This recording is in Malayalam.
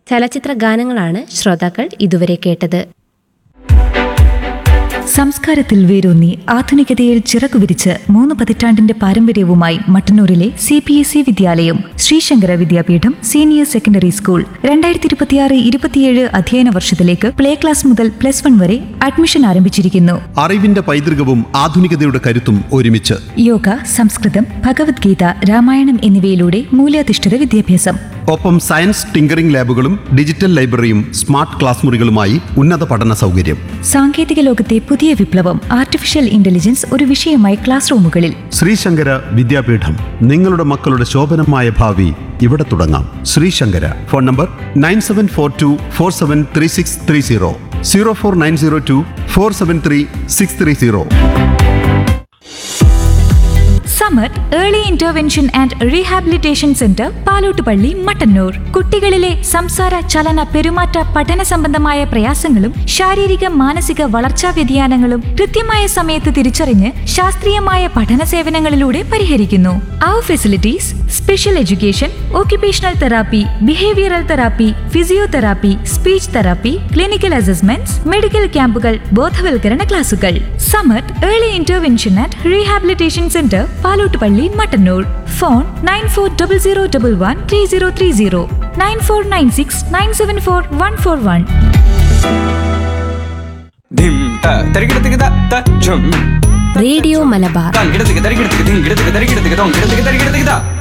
ചലച്ചിത്ര ഗാനങ്ങളാണ് ശ്രോതാക്കൾ ഇതുവരെ കേട്ടത് സംസ്കാരത്തിൽ വേരൂന്നി ആധുനികതയിൽ ചിറകു വിരിച്ച് മൂന്ന് പതിറ്റാണ്ടിന്റെ പാരമ്പര്യവുമായി മട്ടന്നൂരിലെ സി പി എസ് ഇ വിദ്യാലയം Sreesankara Vidyapeetham senior secondary school രണ്ടായിരത്തി ഇരുപത്തിയാറ് ഇരുപത്തിയേഴ് അധ്യയന വർഷത്തിലേക്ക് പ്ലേ ക്ലാസ് മുതൽ പ്ലസ് വൺ വരെ അഡ്മിഷൻ ആരംഭിച്ചിരിക്കുന്നു അറിവിന്റെ പൈതൃകവും ആധുനികതയുടെ കരുത്തും ഒരുമിച്ച് യോഗ സംസ്കൃതം ഭഗവത്ഗീത രാമായണം എന്നിവയിലൂടെ മൂല്യാധിഷ്ഠിത വിദ്യാഭ്യാസം ഒപ്പം സയൻസ് ടിങ്കറിംഗ് ലാബുകളും ഡിജിറ്റൽ ലൈബ്രറിയും സ്മാർട്ട് ക്ലാസ് മുറികളുമായി ഉന്നത പഠന സൗകര്യം സാങ്കേതിക ലോകത്തെ പുതിയ വിപ്ലവം ആർട്ടിഫിഷ്യൽ ഇന്റലിജൻസ് ഒരു വിഷയമായി ക്ലാസ് റൂമുകളിൽ ശ്രീശങ്കര വിദ്യാപീഠം നിങ്ങളുടെ മക്കളുടെ ശോഭനമായ ഭാവി ഇവിടെ തുടങ്ങാം Sreesankara phone number nine seven four two four seven three six three zero zero four nine zero two four seven three six three zero Samarth early intervention and rehabilitation centre Palottupalli Mattannur കുട്ടികളിലെ സംസാര ചലന പെരുമാറ്റ പഠന സംബന്ധമായ പ്രയാസങ്ങളും ശാരീരിക മാനസിക വളർച്ചാ വ്യതിയാനങ്ങളും കൃത്യമായ സമയത്ത് തിരിച്ചറിഞ്ഞ് ശാസ്ത്രീയമായ പഠന സേവനങ്ങളിലൂടെ പരിഹരിക്കുന്നു അവർ facilities special education occupational therapy behavioural therapy physiotherapy speech therapy clinical assessments medical ക്യാമ്പുകൾ ബോധവൽക്കരണ ക്ലാസുകൾ Samarth early intervention and rehabilitation centre Palottupalli Mattannur phone nine four double zero double one three zero three zero nine four nine six nine seven four one four one ധിം ത തരികിടത്തിക്ക് ത ത ഝും റേഡിയോ മലബാർ തങ്കിടത്തിക്ക് തരികിടത്തിക്ക് ധിങ്കിടത്തിക്ക് തരികിടത്തിക്ക് തൊങ്കിടത്തിക്ക് തരികിടത്തിക്ക് ത